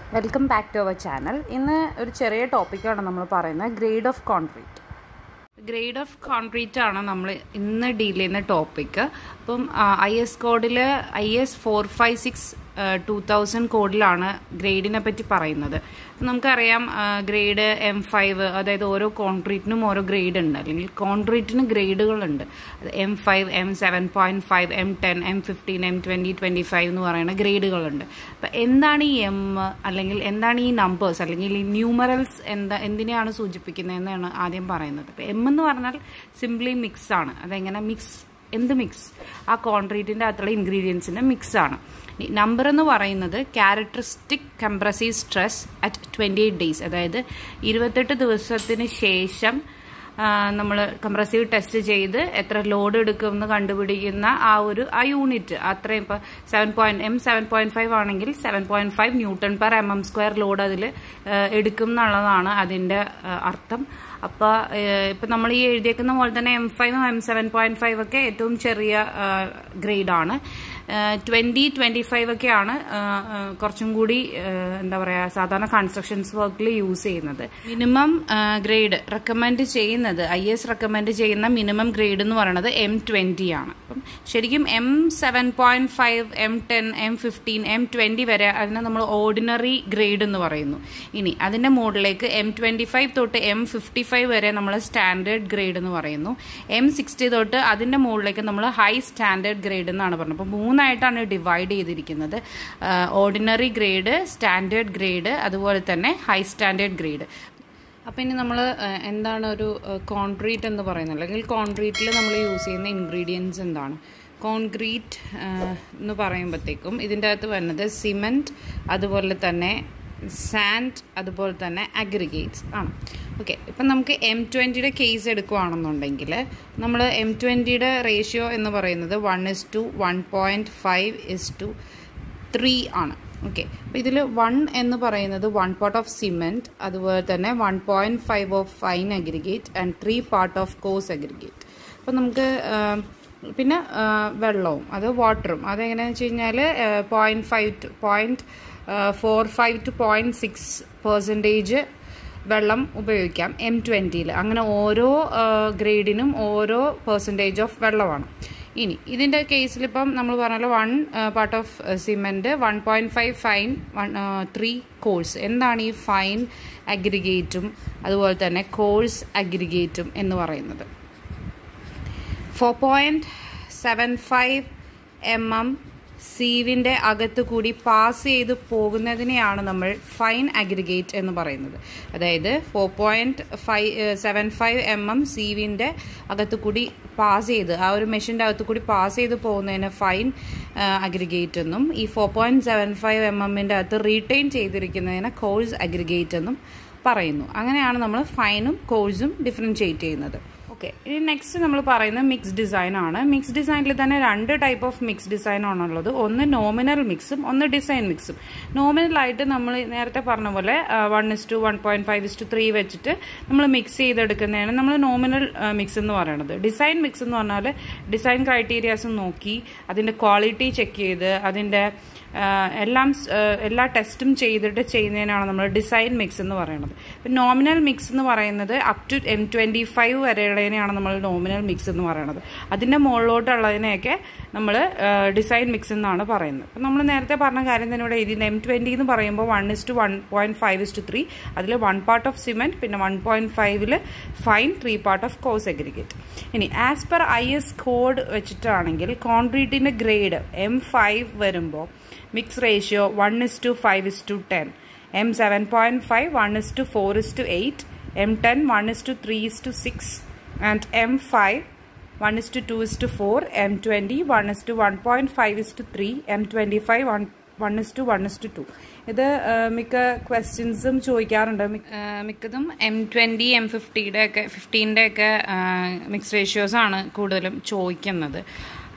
welcome back to our channel ഇന്ന് ഒരു ചെറിയ ടോപ്പിക്കാണ് നമ്മൾ പറയുന്നത് grade of concrete grade of concrete ആണ് നമ്മൾ ഇന്ന് ഡീൽ ചെയ്യുന്ന ടോപ്പിക്ക് അപ്പം ഐ എസ് കോഡിൽ I S four five six two thousand കോഡിലാണ് ഗ്രേഡിനെ പറ്റി പറയുന്നത് നമുക്കറിയാം ഗ്രേഡ് എം ഫൈവ് അതായത് ഓരോ കോൺക്രീറ്റിനും ഓരോ ഗ്രേഡ് ഉണ്ട് അല്ലെങ്കിൽ കോൺക്രീറ്റിന് ഗ്രേഡുകളുണ്ട് M five M seven point five M ten M fifteen M twenty twenty five എന്ന് പറയുന്ന ഗ്രേഡുകളുണ്ട് അപ്പം എന്താണ് ഈ എം അല്ലെങ്കിൽ എന്താണ് ഈ നമ്പേഴ്സ് അല്ലെങ്കിൽ ഈ ന്യൂമറൽസ് എന്താ എന്തിനെയാണ് സൂചിപ്പിക്കുന്നതെന്നാണ് ആദ്യം പറയുന്നത് അപ്പം എം എന്ന് പറഞ്ഞാൽ സിംപ്ലി മിക്സ് ആണ് അതെങ്ങനെ മിക്സ് എന്ത് മിക്സ് ആ കോൺക്രീറ്റിൻ്റെ അകത്തുള്ള ഇൻഗ്രീഡിയൻസിൻ്റെ മിക്സ് ആണ് നമ്പർ എന്ന് പറയുന്നത് characteristic compressive stress at twenty eight days അതായത് ഇരുപത്തെട്ട് ദിവസത്തിന് ശേഷം നമ്മൾ കംപ്രസീവ് ടെസ്റ്റ് ചെയ്ത് എത്ര ലോഡ് എടുക്കുമെന്ന് കണ്ടുപിടിക്കുന്ന ആ ഒരു ആ യൂണിറ്റ് അത്രയും ഇപ്പോൾ seven point M seven point five ആണെങ്കിൽ seven point five newton per M M square load അതിൽ എടുക്കും എന്നുള്ളതാണ് അതിൻ്റെ അർത്ഥം അപ്പോൾ ഇപ്പം നമ്മൾ ഈ എഴുതിയേക്കുന്ന പോലെ തന്നെ എം ഫൈവും എം സെവൻ പോയിന്റ് ഫൈവ് ഒക്കെ ഏറ്റവും ചെറിയ ഗ്രേഡാണ് ട്വൻറ്റി ട്വൻറ്റി ഫൈവ് ഒക്കെയാണ് കുറച്ചും കൂടി എന്താ പറയുക സാധാരണ കൺസ്ട്രക്ഷൻസ് വർക്കിൽ യൂസ് ചെയ്യുന്നത് മിനിമം ഗ്രേഡ് റെക്കമെൻഡ് ചെയ്യുന്നത് ഐ എസ് റെക്കമെൻഡ് ചെയ്യുന്ന മിനിമം ഗ്രേഡ് എന്ന് പറയുന്നത് എം ട്വൻറ്റി ആണ് അപ്പം ശരിക്കും M seven point five M ten M fifteen M twenty വരെ അതിനെ നമ്മൾ ഓർഡിനറി ഗ്രേഡ് എന്ന് പറയുന്നു ഇനി അതിൻ്റെ മുകളിലേക്ക് എം ട്വൻറ്റി ഫൈവ് തൊട്ട് എം ഫിഫ്റ്റി ഫൈവ് വരെ നമ്മൾ സ്റ്റാൻഡേർഡ് ഗ്രേഡ് എന്ന് പറയുന്നു എം സിക്സ്റ്റി തൊട്ട് അതിൻ്റെ മുകളിലേക്ക് നമ്മൾ ഹൈ സ്റ്റാൻഡേർഡ് ഗ്രേഡ് എന്നാണ് പറയുന്നത് അപ്പോൾ മൂന്നായിട്ടാണ് ഡിവൈഡ് ചെയ്തിരിക്കുന്നത് ഓർഡിനറി ഗ്രേഡ് സ്റ്റാൻഡേർഡ് ഗ്രേഡ് അതുപോലെ തന്നെ ഹൈ സ്റ്റാൻഡേർഡ് ഗ്രേഡ് അപ്പോൾ ഇനി നമ്മൾ എന്താണ് ഒരു കോൺക്രീറ്റ് എന്ന് പറയുന്നത് അല്ലെങ്കിൽ കോൺക്രീറ്റിൽ നമ്മൾ യൂസ് ചെയ്യുന്ന ഇൻഗ്രീഡിയൻസ് എന്താണ് കോൺക്രീറ്റ് എന്ന് പറയുമ്പോഴത്തേക്കും ഇതിൻ്റെ അകത്ത് വരുന്നത് സിമെൻറ്റ് അതുപോലെ തന്നെ സാൻഡ് അതുപോലെ തന്നെ അഗ്രിഗേറ്റ്സ് ആണ് ഓക്കെ ഇപ്പം നമുക്ക് എം ട്വൻറ്റിയുടെ കേസ് എടുക്കുകയാണെന്നുണ്ടെങ്കിൽ നമ്മൾ എം ട്വൻറ്റിയുടെ റേഷ്യോ എന്ന് പറയുന്നത് one is to one point five is to three ആണ് ഓക്കെ അപ്പോൾ ഇതിൽ വൺ എന്ന് പറയുന്നത് വൺ പാർട്ട് ഓഫ് സിമെൻറ്റ് അതുപോലെ തന്നെ one point five of fine aggregate and three part of coarse aggregate അപ്പോൾ നമുക്ക് പിന്നെ വെള്ളവും അത് വാട്ടറും അതെങ്ങനെയാണെന്ന് വെച്ച് കഴിഞ്ഞാൽ point five to point four five to point six percentage വെള്ളം ഉപയോഗിക്കാം എം ട്വൻറ്റിയിൽ അങ്ങനെ ഓരോ ഗ്രേഡിനും ഓരോ പെർസെൻറ്റേജ് ഓഫ് വെള്ളമാണ് ഇനി ഇതിൻ്റെ കേസിൽ ഇപ്പം നമ്മൾ പറഞ്ഞല്ലോ one part of cement one point five fine one three coarse എന്താണ് ഈ ഫൈൻ അഗ്രിഗേറ്റും അതുപോലെ തന്നെ കോഴ്സ് അഗ്രിഗേറ്റും എന്ന് പറയുന്നത് four point seven five M M സീവിൻ്റെ അകത്ത് കൂടി പാസ് ചെയ്ത് പോകുന്നതിനെയാണ് നമ്മൾ ഫൈൻ അഗ്രിഗേറ്റ് എന്ന് പറയുന്നത് അതായത് four point five seven five M M സീവിൻ്റെ അകത്ത് കൂടി പാസ് ചെയ്ത് ആ ഒരു മെഷീൻ്റെ അകത്ത് കൂടി പാസ് ചെയ്ത് പോകുന്നതിന് ഫൈൻ അഗ്രിഗേറ്റ് എന്നും ഈ four point seven five M എമ്മിൻ്റെ അകത്ത് റീറ്റെയിൻ ചെയ്തിരിക്കുന്നതിന് കോഴ്സ് അഗ്രിഗേറ്റ് എന്നും പറയുന്നു അങ്ങനെയാണ് നമ്മൾ ഫൈനും കോഴ്സും ഡിഫറൻഷിയേറ്റ് ചെയ്യുന്നത് ഓക്കെ ഇനി നെക്സ്റ്റ് നമ്മൾ പറയുന്നത് മിക്സ് ഡിസൈൻ ആണ് മിക്സ് ഡിസൈനിൽ തന്നെ രണ്ട് ടൈപ്പ് ഓഫ് മിക്സ് ഡിസൈൻ ആണുള്ളത് ഒന്ന് നോമിനൽ മിക്സും ഒന്ന് ഡിസൈൻ മിക്സും നോമിനലായിട്ട് നമ്മൾ നേരത്തെ പറഞ്ഞ പോലെ one is to one point five is to three വെച്ചിട്ട് നമ്മൾ മിക്സ് ചെയ്തെടുക്കുന്നതാണ് നമ്മൾ നോമിനൽ മിക്സ് എന്ന് പറയുന്നത് ഡിസൈൻ മിക്സ് എന്ന് പറഞ്ഞാൽ ഡിസൈൻ ക്രൈറ്റീരിയാസും നോക്കി അതിൻ്റെ ക്വാളിറ്റി ചെക്ക് ചെയ്ത് അതിൻ്റെ എല്ലാം എല്ലാ ടെസ്റ്റും ചെയ്തിട്ട് ചെയ്യുന്നതിനാണ് നമ്മൾ ഡിസൈൻ മിക്സ് എന്ന് പറയുന്നത് ഇപ്പം നോമിനൽ മിക്സ് എന്ന് പറയുന്നത് up to M twenty five വരെയുള്ളതിനെയാണ് നമ്മൾ നോമിനൽ മിക്സ് എന്ന് പറയുന്നത് അതിൻ്റെ മുകളിലോട്ടുള്ളതിനെയൊക്കെ നമ്മൾ ഡിസൈൻ മിക്സ് എന്നാണ് പറയുന്നത് അപ്പം നമ്മൾ നേരത്തെ പറഞ്ഞ കാര്യം തന്നെ ഇവിടെ എഴുതി എം ട്വൻറ്റി എന്ന് പറയുമ്പോൾ one is to one point five is to three അതിൽ വൺ പാർട്ട് ഓഫ് സിമെൻറ്റ് പിന്നെ വൺ പോയിൻറ്റ് ഫൈവിൽ fine three part of coarse aggregate ഇനി as per I S code വെച്ചിട്ടാണെങ്കിൽ കോൺക്രീറ്റിൻ്റെ ഗ്രേഡ് എം ഫൈവ് വരുമ്പോൾ mix ratio one is to five is to ten M seven point five one is to four is to eight M ten one is to three is to six and M five one is to two is to four M twenty one is to one point five is to three M twenty five one one is to one is to two ഇത് മിക്ക ക്വസ്റ്റ്യൻസും ചോദിക്കാറുണ്ട് മിക്കതും M twenty M ഫിഫ്റ്റിയുടെ ഒക്കെ ഫിഫ്റ്റീൻ്റെ ഒക്കെ mix ratios ആണ് കൂടുതലും ചോദിക്കുന്നത്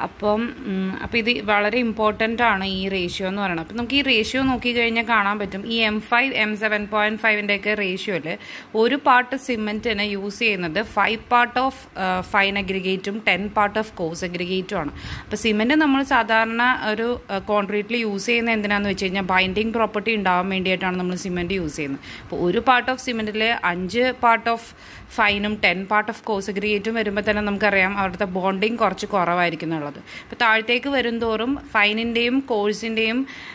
അപ്പം അപ്പോൾ ഇത് വളരെ ഇമ്പോർട്ടൻ്റ് ആണ് ഈ റേഷ്യോ എന്ന് പറയുന്നത് അപ്പം നമുക്ക് ഈ റേഷ്യോ നോക്കിക്കഴിഞ്ഞാൽ കാണാൻ പറ്റും ഈ M five M seven point ഫൈവിൻ്റെയൊക്കെ റേഷ്യോയിൽ ഒരു പാർട്ട് സിമെൻറ്റിന് യൂസ് ചെയ്യുന്നത് ഫൈവ് പാർട്ട് ഓഫ് ഫൈൻ അഗ്രിഗേറ്റും ടെൻ പാർട്ട് ഓഫ് കോസ് അഗ്രിഗേറ്റും ആണ് അപ്പോൾ സിമെൻറ്റ് നമ്മൾ സാധാരണ ഒരു കോൺക്രീറ്റിൽ യൂസ് ചെയ്യുന്ന എന്തിനാന്ന് വെച്ച് കഴിഞ്ഞാൽ ബൈൻഡിങ് പ്രോപ്പർട്ടി ഉണ്ടാവാൻ വേണ്ടിയിട്ടാണ് നമ്മൾ സിമെൻറ്റ് യൂസ് ചെയ്യുന്നത് അപ്പോൾ ഒരു പാർട്ട് ഓഫ് സിമെൻറ്റിൽ അഞ്ച് പാർട്ട് ഓഫ് ഫൈനും ടെൻ പാർട്ട് ഓഫ് കോസ് അഗ്രിഗേറ്റും വരുമ്പോൾ തന്നെ നമുക്കറിയാം അവിടുത്തെ ബോണ്ടിങ് കുറച്ച് കുറവായിരിക്കും എന്നുള്ളത് ഇപ്പോൾ താഴത്തേക്ക് വരുംതോറും ഫൈനിൻ്റെയും കോഴ്സിൻ്റെയും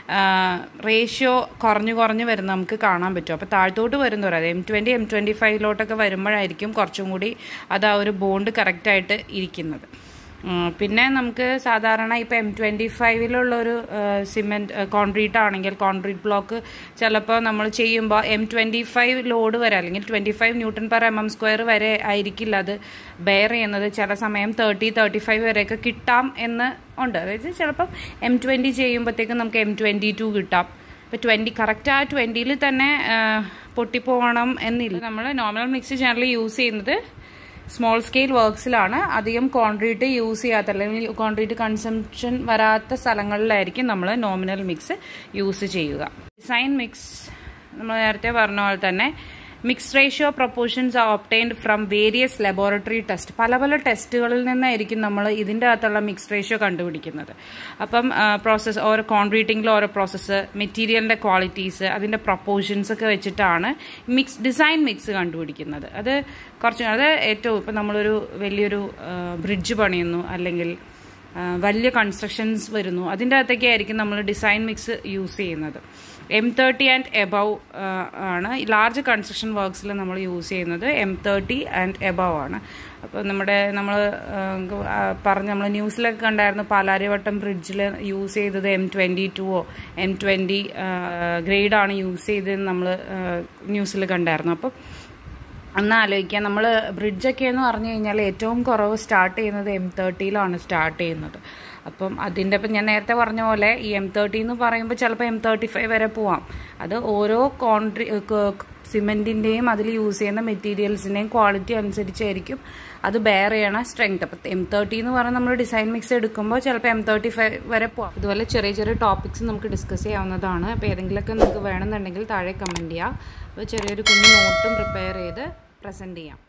റേഷ്യോ കുറഞ്ഞു കുറഞ്ഞ് വരുന്ന നമുക്ക് കാണാൻ പറ്റും അപ്പോൾ താഴത്തോട്ട് വരുന്നവർ അത് എം ട്വൻറ്റി എം ട്വൻറ്റി ഫൈവിലോട്ടൊക്കെ വരുമ്പോഴായിരിക്കും കുറച്ചും കൂടി അത് ആ ഒരു ബോണ്ട് കറക്റ്റായിട്ട് ഇരിക്കുന്നത് പിന്നെ നമുക്ക് സാധാരണ ഇപ്പോൾ എം ട്വൻറ്റി ഫൈവിലുള്ളൊരു സിമെൻറ്റ് കോൺക്രീറ്റ് ആണെങ്കിൽ കോൺക്രീറ്റ് ബ്ലോക്ക് ചിലപ്പോൾ നമ്മൾ ചെയ്യുമ്പോൾ എം ട്വൻറ്റി ഫൈവ് ലോഡ് വരെ അല്ലെങ്കിൽ twenty five newton per M M square വരെ ആയിരിക്കില്ല അത് ബെയർ ചെയ്യുന്നത് ചില സമയം തേർട്ടി തേർട്ടി ഫൈവ് വരെയൊക്കെ കിട്ടാം എന്ന് ഉണ്ട് അതായത് ചിലപ്പം എം ട്വൻറ്റി ചെയ്യുമ്പോഴത്തേക്കും നമുക്ക് എം ട്വൻറ്റി ടു കിട്ടാം ഇപ്പോൾ ട്വൻറ്റി കറക്റ്റ് ആ ട്വൻറ്റിയിൽ തന്നെ പൊട്ടിപ്പോകണം എന്നില്ല നമ്മൾ നോർമൽ മിക്സി ചാനൽ യൂസ് ചെയ്യുന്നത് സ്മോൾ സ്കെയിൽ വർക്ക്സിലാണ് അധികം കോൺക്രീറ്റ് യൂസ് ചെയ്യാത്ത അല്ലെങ്കിൽ കോൺക്രീറ്റ് കൺസംഷൻ വരാത്ത സ്ഥലങ്ങളിലായിരിക്കും നമ്മൾ നോമിനൽ മിക്സ് യൂസ് ചെയ്യുക ഡിസൈൻ മിക്സ് നമ്മൾ നേരത്തെ പറഞ്ഞ പോലെ തന്നെ mix ratio proportions are obtained from various laboratory test പല പല ടെസ്റ്റുകളിൽ നിന്നായിരിക്കും നമ്മൾ ഇതിൻ്റെ അകത്തുള്ള മിക്സ് റേഷ്യോ കണ്ടുപിടിക്കുന്നത് അപ്പം പ്രോസസ്സ് ഓരോ കോൺക്രീറ്റിങ്ങിൽ ഓരോ പ്രോസസ്സ് മെറ്റീരിയലിൻ്റെ ക്വാളിറ്റീസ് അതിൻ്റെ പ്രൊപ്പോർഷൻസ് ഒക്കെ വെച്ചിട്ടാണ് മിക്സ് ഡിസൈൻ മിക്സ് കണ്ടുപിടിക്കുന്നത് അത് കുറച്ച് അത് ഏറ്റവും ഇപ്പം നമ്മളൊരു വലിയൊരു ബ്രിഡ്ജ് പണിയുന്നു അല്ലെങ്കിൽ വലിയ കൺസ്ട്രക്ഷൻസ് വരുന്നു അതിൻ്റെ അകത്തൊക്കെ ആയിരിക്കും നമ്മൾ ഡിസൈൻ മിക്സ് യൂസ് ചെയ്യുന്നത് എം തേർട്ടി ആൻഡ് എബവ് ആണ് ലാർജ് കൺസ്ട്രക്ഷൻ വർക്ക്സിൽ നമ്മൾ യൂസ് ചെയ്യുന്നത് എം തേർട്ടി ആൻഡ് എബവ് ആണ് അപ്പോൾ നമ്മുടെ നമ്മൾ പറഞ്ഞ നമ്മൾ ന്യൂസിലൊക്കെ കണ്ടായിരുന്നു പാലാരിവട്ടം ബ്രിഡ്ജിൽ യൂസ് ചെയ്തത് എം ട്വൻറ്റി ടുവോ എം ട്വൻറ്റി ഗ്രേഡാണ് യൂസ് ചെയ്തതെന്ന് നമ്മൾ ന്യൂസിൽ കണ്ടായിരുന്നു അപ്പോൾ ഒന്ന് ആലോചിക്കാം നമ്മൾ ബ്രിഡ്ജൊക്കെ എന്ന് പറഞ്ഞു കഴിഞ്ഞാൽ ഏറ്റവും കുറവ് സ്റ്റാർട്ട് ചെയ്യുന്നത് എം തേർട്ടിയിലാണ് സ്റ്റാർട്ട് ചെയ്യുന്നത് അപ്പം അതിൻ്റെ ഇപ്പം ഞാൻ നേരത്തെ പറഞ്ഞ പോലെ ഈ എം തേർട്ടി എന്ന് പറയുമ്പോൾ ചിലപ്പോൾ എം തേർട്ടി ഫൈവ് വരെ പോവാം അത് ഓരോ കോൺട്രി സിമെൻറ്റിൻ്റെയും അതിൽ യൂസ് ചെയ്യുന്ന മെറ്റീരിയൽസിൻ്റെയും ക്വാളിറ്റി അനുസരിച്ചായിരിക്കും അത് ബെയർ ചെയ്യണ സ്ട്രെങ്ത് അപ്പം എം തേർട്ടി എന്ന് പറഞ്ഞാൽ നമ്മൾ ഡിസൈൻ മിക്സ് എടുക്കുമ്പോൾ ചിലപ്പോൾ എം തേർട്ടി ഫൈവ് വരെ പോവാം ഇതുപോലെ ചെറിയ ചെറിയ ടോപ്പിക്സ് നമുക്ക് ഡിസ്കസ് ചെയ്യാവുന്നതാണ് അപ്പോൾ ഏതെങ്കിലുമൊക്കെ നിങ്ങൾക്ക് വേണമെന്നുണ്ടെങ്കിൽ താഴെ കമൻറ്റ് ചെയ്യാം അപ്പോൾ ചെറിയൊരു കുഞ്ഞു നോട്ടും പ്രിപ്പയർ ചെയ്ത് പ്രസൻറ്റ് ചെയ്യാം